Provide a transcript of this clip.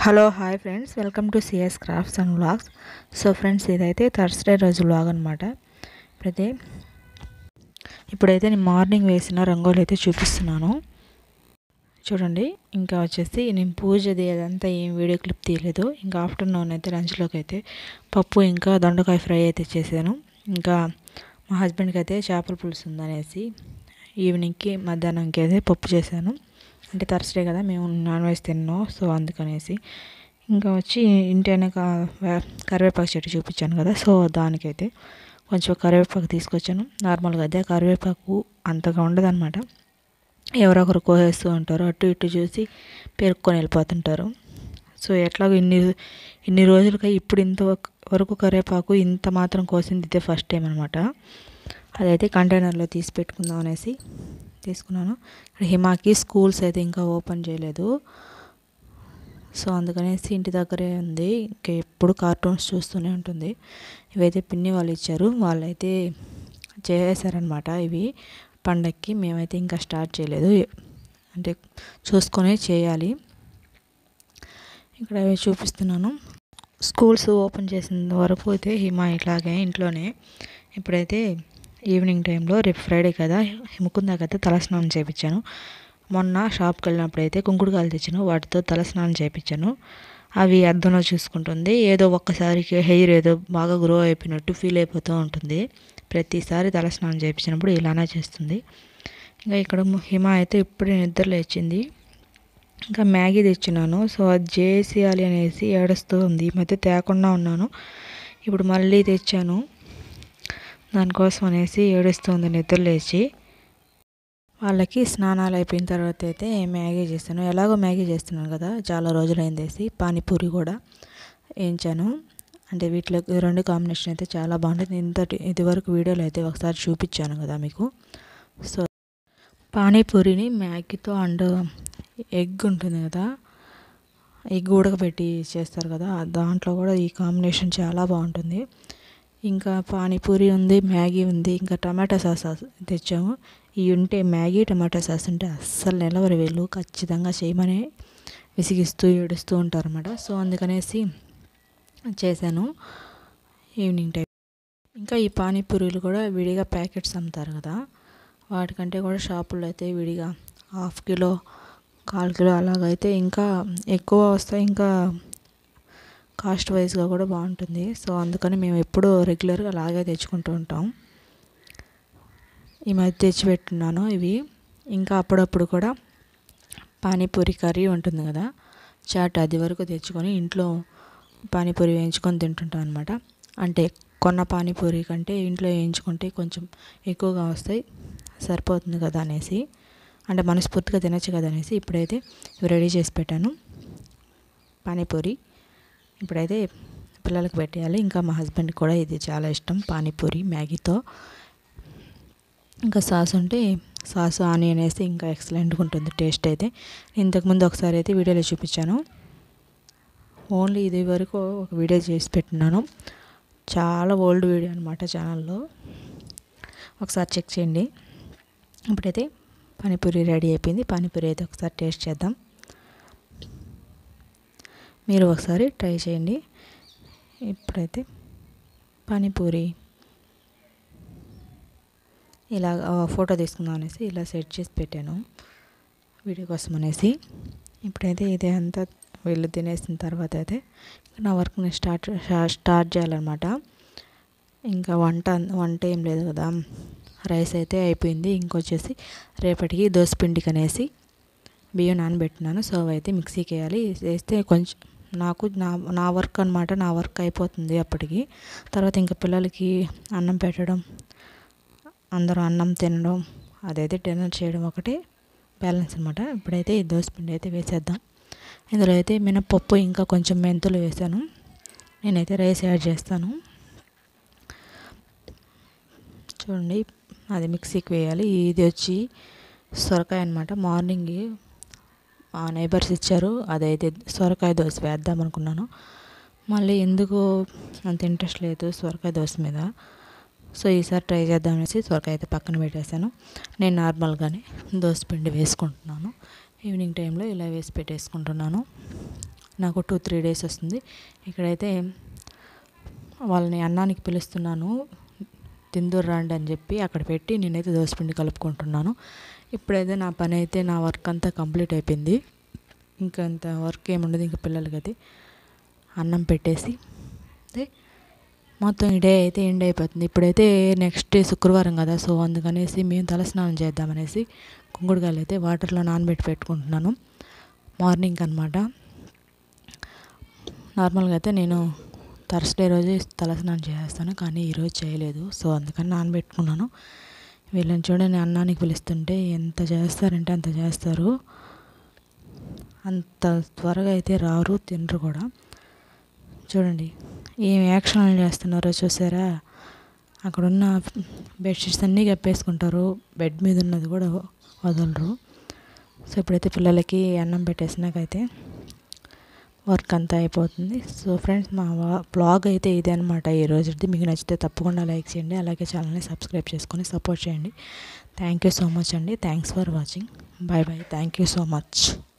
hello hi friends welcome to CS crafts and vlogs so friends ఇదైతే Thursday రోజు vlog అనమాట ఇప్పుడైతే ఇప్పుడైతే నేను మార్నింగ్ వేసిన రంగోలి అయితే చూపిస్తున్నాను చూడండి ఇంకా వచ్చేసి నేను పూజది అదంతా ఏం వీడియో క్లిప్ తీయలేదు ఇంకా ఆఫ్టర్నూన్ అయితే లంచ్లోకి అయితే పప్పు ఇంకా దొండకాయ ఫ్రై అయితే చేశాను ఇంకా మా హస్బెండ్కి అయితే చేపల పులుసు ఉందనేసి ఈవినింగ్కి మధ్యాహ్నంకి అయితే పప్పు చేశాను అంటే థర్స్డే కదా మేము నాన్ వెజ్ తిన్నాం సో అందుకనేసి ఇంకా వచ్చి ఇంటి వెనక వే- కరివేపాకు చెట్టు చూపించాను కదా సో దానికైతే కొంచెం కరివేపాకు తీసుకొచ్చాను నార్మల్గా అదే కరివేపాకు అంతగా ఉండదన్నమాట ఎవరో ఒకరు కోసేస్తూ ఉంటారు అటు ఇటు చూసి పెరుక్కొని వెళ్ళిపోతుంటారు సో ఎట్లాగో ఇన్ని ఇన్ని రోజులుగా ఇప్పుడు ఇంత వరకు కరివేపాకు ఇంత మాత్రం కోసింది ఇదే ఫస్ట్ టైం అనమాట అదైతే కంటైనర్లో తీసి పెట్టుకుందాం అనేసి తీసుకున్నాను ఇక్కడ హిమాకి స్కూల్స్ అయితే ఇంకా ఓపెన్ చేయలేదు సో అందుకనేసి ఇంటి దగ్గరే ఉంది ఇంకా ఎప్పుడు కార్టూన్స్ చూస్తూనే ఉంటుంది ఇవైతే పిన్ని వాళ్ళు ఇచ్చారు వాళ్ళైతే చేశారనమాట ఇవి పండక్కి మేమైతే ఇంకా స్టార్ట్ చేయలేదు అంటే చూసుకొని చేయాలి ఇక్కడ అవి చూపిస్తున్నాను స్కూల్స్ ఓపెన్ చేసిన వరకు అయితే హిమా ఇట్లాగే ఇంట్లోనే ఇప్పుడైతే ఈవినింగ్ టైంలో రేపు ఫ్రైడే కదా హిమకుందా కదా తలస్నానం చేయించాను మొన్న షాప్కి వెళ్ళినప్పుడు అయితే కుంకుడుకాయలు తెచ్చాను వాటితో తలస్నానం చేయించాను అవి అద్దంలో చూసుకుంటుంది ఏదో ఒక్కసారికి హెయిర్ ఏదో బాగా గ్రో అయిపోయినట్టు ఫీల్ అయిపోతూ ఉంటుంది ప్రతిసారి తలస్నానం చేయించినప్పుడు ఇలానే చేస్తుంది ఇంకా ఇక్కడ హిమ అయితే ఇప్పుడే నిద్ర లేచింది ఇంకా మ్యాగీ తెచ్చినాను సో అది చేసేయాలి అనేసి ఏడుస్తూ ఉంది ఈ మధ్య తేకుండా ఉన్నాను ఇప్పుడు మళ్ళీ తెచ్చాను దానికోసం అనేసి ఏడుస్తుంది నిద్ర లేచి వాళ్ళకి స్నానాలు అయిపోయిన తర్వాత అయితే మ్యాగీ చేస్తాను ఎలాగో మ్యాగీ చేస్తున్నాను కదా చాలా రోజులైందేసి పానీపూరి కూడా వేయించాను అంటే వీటిలో ఈ రెండు కాంబినేషన్ అయితే చాలా బాగుంటుంది ఇంతటి ఇదివరకు వీడియోలో అయితే ఒకసారి చూపించాను కదా మీకు సో పానీపూరిని మ్యాగీతో అండ్ ఎగ్ ఉంటుంది కదా ఎగ్ ఉడకబెట్టి చేస్తారు కదా దాంట్లో కూడా ఈ కాంబినేషన్ చాలా బాగుంటుంది ఇంకా పానీపూరి ఉంది మ్యాగీ ఉంది ఇంకా టమాటా సాస్ తెచ్చాము ఇవి ఉంటే మ్యాగీ టమాటా సాస్ ఉంటే అస్సలు నిలవరు వీళ్ళు ఖచ్చితంగా చేయమని విసిగిస్తూ ఏడుస్తూ ఉంటారు అన్నమాట సో అందుకనేసి చేశాను ఈవినింగ్ టైం ఇంకా ఈ పానీపూరీలు కూడా విడిగా ప్యాకెట్స్ అమ్ముతారు కదా వాటికంటే కూడా షాపుల్లో అయితే విడిగా హాఫ్ కిలో కాల్ కిలో అలాగైతే ఇంకా ఎక్కువ వస్తాయి ఇంకా కాస్ట్ వైజ్గా కూడా బాగుంటుంది సో అందుకని మేము ఎప్పుడూ రెగ్యులర్గా అలాగే తెచ్చుకుంటూ ఉంటాం ఈ మధ్య తెచ్చిపెట్టున్నాను ఇవి ఇంకా అప్పుడప్పుడు కూడా పానీపూరి కర్రీ ఉంటుంది కదా చాట్ అది వరకు తెచ్చుకొని ఇంట్లో పానీపూరి వేయించుకొని తింటుంటాం అనమాట అంటే కొన్న పానీపూరి కంటే ఇంట్లో వేయించుకుంటే కొంచెం ఎక్కువగా వస్తాయి సరిపోతుంది కదా అనేసి అంటే మనస్ఫూర్తిగా తినచ్చు కదా అనేసి ఇప్పుడైతే ఇవి రెడీ చేసి పెట్టాను పానీపూరి ఇప్పుడైతే పిల్లలకు పెట్టేయాలి ఇంకా మా హస్బెండ్కి కూడా ఇది చాలా ఇష్టం పానీపూరి మ్యాగీతో ఇంకా సాస్ ఉంటే సాస్ ఆనియన్ వేస్తే ఇంకా ఎక్సలెంట్గా ఉంటుంది టేస్ట్ అయితే ఇంతకుముందు ఒకసారి అయితే వీడియోలో చూపించాను ఓన్లీ ఇది వరకు ఒక వీడియో చేసి పెట్టినాను చాలా ఓల్డ్ వీడియో అనమాట ఛానల్లో ఒకసారి చెక్ చేయండి ఇప్పుడైతే పానీపూరి రెడీ అయిపోయింది పానీపూరి అయితే ఒకసారి టేస్ట్ చేద్దాం మీరు ఒకసారి ట్రై చేయండి ఇప్పుడైతే పానీపూరి ఇలా ఫోటో తీసుకుందాం అనేసి ఇలా సెట్ చేసి పెట్టాను వీడియో కోసం అనేసి ఇప్పుడైతే ఇది అంతా వీళ్ళు తినేసిన తర్వాత అయితే నా వర్క్ నేను స్టార్ట్ స్టార్ట్ చేయాలన్నమాట ఇంకా వంట వంట ఏం లేదు కదా రైస్ అయితే అయిపోయింది ఇంకొచ్చేసి రేపటికి దోసపిండికి అనేసి బియ్యం నానబెట్టినాను సో అవి అయితే మిక్సీకి వేయాలి వేస్తే కొంచెం నాకు నా నా వర్క్ అనమాట నా వర్క్ అయిపోతుంది అప్పటికి తర్వాత ఇంకా పిల్లలకి అన్నం పెట్టడం అందరూ అన్నం తినడం అదైతే డిన్నర్ చేయడం ఒకటి బ్యాలెన్స్ అనమాట ఇప్పుడైతే ఈ దోసపిండి అయితే వేసేద్దాం ఇందులో అయితే మినపప్పు ఇంకా కొంచెం మెంతులు వేసాను నేనైతే రైస్ యాడ్ చేస్తాను చూడండి అది మిక్సీకి వేయాలి ఇది వచ్చి సొరకాయ అనమాట మార్నింగ్ మా నైబర్స్ ఇచ్చారు అదైతే సొరకాయ దోశ వేద్దాం అనుకున్నాను మళ్ళీ ఎందుకు అంత ఇంట్రెస్ట్ లేదు సొరకాయ దోశ మీద సో ఈసారి ట్రై చేద్దాం అనేసి సొరకాయ అయితే పక్కన పెట్టేశాను నేను నార్మల్గానే దోశ పిండి వేసుకుంటున్నాను ఈవినింగ్ టైంలో ఇలా వేసి పెట్టేసుకుంటున్నాను నాకు టూ త్రీ డేస్ వస్తుంది ఇక్కడైతే వాళ్ళని అన్నానికి పిలుస్తున్నాను తిందూరు రండి అని చెప్పి అక్కడ పెట్టి నేనైతే దోసపిండి కలుపుకుంటున్నాను ఇప్పుడైతే నా పని అయితే నా వర్క్ అంతా కంప్లీట్ అయిపోయింది ఇంకా అంత వర్క్ ఏముండదు ఇంకా పిల్లలకి అయితే అన్నం పెట్టేసి అయితే మొత్తం ఈ డే అయితే ఎండ్ అయిపోతుంది ఇప్పుడైతే నెక్స్ట్ డే శుక్రవారం కదా సో అందుకనేసి మేము తలస్నానం చేద్దామనేసి కుంకుడుకాయలు అయితే వాటర్లో నానబెట్టి పెట్టుకుంటున్నాను మార్నింగ్ అనమాట నార్మల్గా అయితే నేను థర్స్డే రోజు తలస్నానం చేసేస్తాను కానీ ఈరోజు చేయలేదు సో అందుకని నానబెట్టుకున్నాను వీళ్ళని చూడండి అన్నానికి పిలుస్తుంటే ఎంత చేస్తారంటే అంత చేస్తారు అంత త్వరగా అయితే రారు తినరు కూడా చూడండి ఏం యాక్షన్లు చేస్తున్నారో చూసారా అక్కడ ఉన్న బెడ్షీట్స్ అన్నీ కప్పేసుకుంటారు బెడ్ మీద ఉన్నది కూడా వదలరు సో ఇప్పుడైతే పిల్లలకి అన్నం పెట్టేసినాకైతే వర్క్ అంతా అయిపోతుంది సో ఫ్రెండ్స్ మా బ్లాగ్ అయితే ఇదే అనమాట ఈ రోజుది మీకు నచ్చితే తప్పకుండా లైక్ చేయండి అలాగే ఛానల్ని సబ్స్క్రైబ్ చేసుకొని సపోర్ట్ చేయండి థ్యాంక్ యూ సో మచ్ అండి thanks for watching bye bye thank you so much